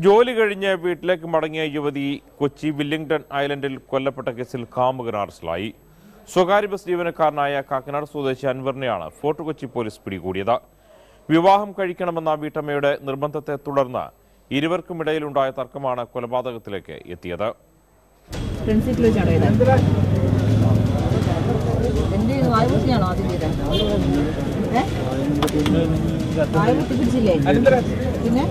ജോലി കഴിഞ്ഞ് വീട്ടിലേക്ക് മടങ്ങിയ യുവതി കൊച്ചി വില്ലിംഗ്ടൺ ഐലൻഡിൽ കൊല്ലപ്പെട്ട കേസിൽ കാമുകൻ അറസ്റ്റിലായി സ്വകാര്യ ബസ് ജീവനക്കാരനായ കാക്കനാട് സ്വദേശി അൻവറിനെയാണ് ഫോർട്ട് കൊച്ചി പോലീസ് പിടികൂടിയത് വിവാഹം കഴിക്കണമെന്ന വീട്ടമ്മയുടെ നിർബന്ധത്തെ തുടർന്ന് ഇരുവർക്കുമിടയിലുണ്ടായ തർക്കമാണ് കൊലപാതകത്തിലേക്ക് എത്തിയത് പ്രിൻസിപ്പിൾ വെച്ചാണോ ഇത് എന്ത് ചെയ്യുന്നു വായുപൂട്ടിയാണോ ആദ്യം ചെയ്തത് ഏ വായുപൂട്ടി പിടിച്ചില്ലേ പിന്നെ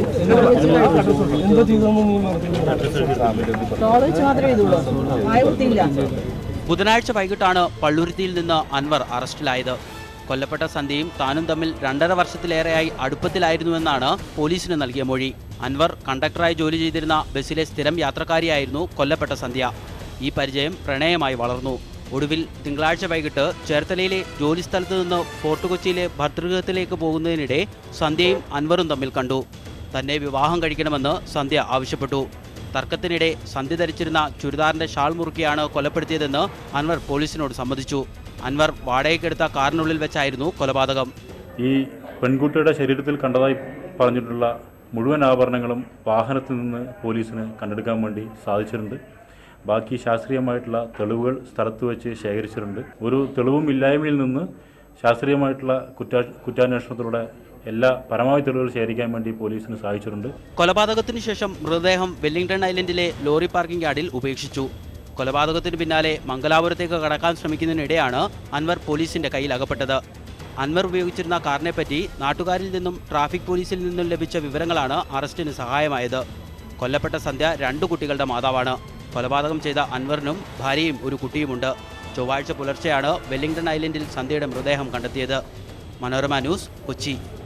തോള് വെച്ച് മാത്രമേ ചെയ്തുള്ളൂ വായുപൂട്ടിയില്ല ബുധനാഴ്ച വൈകിട്ടാണ് പള്ളുരുത്തിയിൽ നിന്ന് അൻവർ അറസ്റ്റിലായത് കൊല്ലപ്പെട്ട സന്ധ്യയും താനും തമ്മിൽ രണ്ടര വർഷത്തിലേറെയായി അടുപ്പത്തിലായിരുന്നുവെന്നാണ് പോലീസിന് നൽകിയ മൊഴി അൻവർ കണ്ടക്ടറായി ജോലി ചെയ്തിരുന്ന ബസ്സിലെ സ്ഥിരം യാത്രക്കാരിയായിരുന്നു കൊല്ലപ്പെട്ട സന്ധ്യ ഈ പരിചയം പ്രണയമായി വളർന്നു ഒടുവിൽ തിങ്കളാഴ്ച വൈകിട്ട് ചേർത്തലയിലെ ജോലിസ്ഥലത്ത് നിന്ന് ഫോർട്ട് കൊച്ചിയിലെ ഭർതൃഗൃഹത്തിലേക്ക് പോകുന്നതിനിടെ സന്ധ്യയും അൻവറും തമ്മിൽ കണ്ടു തന്നെ വിവാഹം കഴിക്കണമെന്ന് സന്ധ്യ ആവശ്യപ്പെട്ടു തർക്കത്തിനിടെ സന്ധ്യ ധരിച്ചിരുന്ന ചുരിദാറിന്റെ ഷാൾ മുറുക്കിയാണ് കൊലപ്പെടുത്തിയതെന്ന് അൻവർ പോലീസിനോട് സമ്മതിച്ചു അൻവർ വാടകയ്ക്കെടുത്ത കാറിനുള്ളിൽ വെച്ചായിരുന്നു കൊലപാതകം ഈ പെൺകുട്ടിയുടെ ശരീരത്തിൽ കണ്ടതായി പറഞ്ഞിട്ടുള്ള മുഴുവൻ ആഭരണങ്ങളും വാഹനത്തിൽ നിന്ന് പോലീസിന് കണ്ടെടുക്കാൻ വേണ്ടി സാധിച്ചിട്ടുണ്ട് ബാക്കി ശാസ്ത്രീയമായിട്ടുള്ള തെളിവുകൾ സ്ഥലത്ത് വെച്ച് ശേഖരിച്ചിട്ടുണ്ട് ഒരു തെളിവും ഇല്ലായ്മയിൽ നിന്ന് ശാസ്ത്രീയമായിട്ടുള്ള കുറ്റാ കുറ്റാന്വേഷണത്തിലൂടെ എല്ലാ പരമാവധി തെളിവുകൾ ശേഖരിക്കാൻ വേണ്ടി പോലീസിന് സാധിച്ചിട്ടുണ്ട് കൊലപാതകത്തിനു ശേഷം മൃതദേഹം വെല്ലിംഗ്ടൺ ഐലൻഡിലെ ലോറി പാർക്കിംഗ് യാർഡിൽ ഉപേക്ഷിച്ചു കൊലപാതകത്തിന് പിന്നാലെ മംഗലാപുരത്തേക്ക് കടക്കാൻ ശ്രമിക്കുന്നതിനിടെയാണ് അൻവർ പോലീസിന്റെ കയ്യിൽ അകപ്പെട്ടത് അൻവർ ഉപയോഗിച്ചിരുന്ന കാറിനെപ്പറ്റി നാട്ടുകാരിൽ നിന്നും ട്രാഫിക് പോലീസിൽ നിന്നും ലഭിച്ച വിവരങ്ങളാണ് അറസ്റ്റിന് സഹായമായത് കൊല്ലപ്പെട്ട സന്ധ്യ രണ്ടു കുട്ടികളുടെ മാതാവാണ് കൊലപാതകം ചെയ്ത അൻവറിനും ഭാര്യയും ഒരു കുട്ടിയുമുണ്ട് ചൊവ്വാഴ്ച പുലർച്ചെയാണ് വെല്ലിംഗ്ടൺ ഐലൻഡിൽ സന്ധ്യയുടെ മൃതദേഹം കണ്ടെത്തിയത് മനോരമ ന്യൂസ് കൊച്ചി